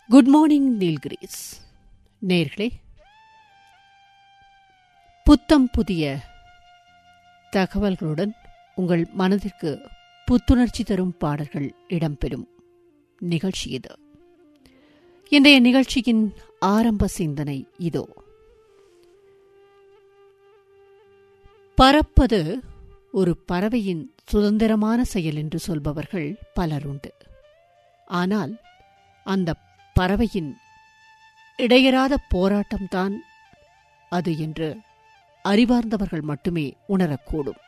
good morning Nilgiris நேர்களே புத்தம் புதிய தகவல்களுடன் உங்கள் மனதிற்கு புத்துணர்ச்சி தரும் பாடல்கள் இடம்பெறும் நிகழ்ச்சி இது இன்றைய நிகழ்ச்சியின் ஆரம்ப சிந்தனை இதோ பறப்பது ஒரு பறவையின் சுதந்திரமான செயல் என்று சொல்பவர்கள் பலருண்டு ஆனால் அந்த பறவையின் இடையராத போராட்டம்தான் அது என்று அறிவார்ந்தவர்கள் மட்டுமே உணரக்கூடும்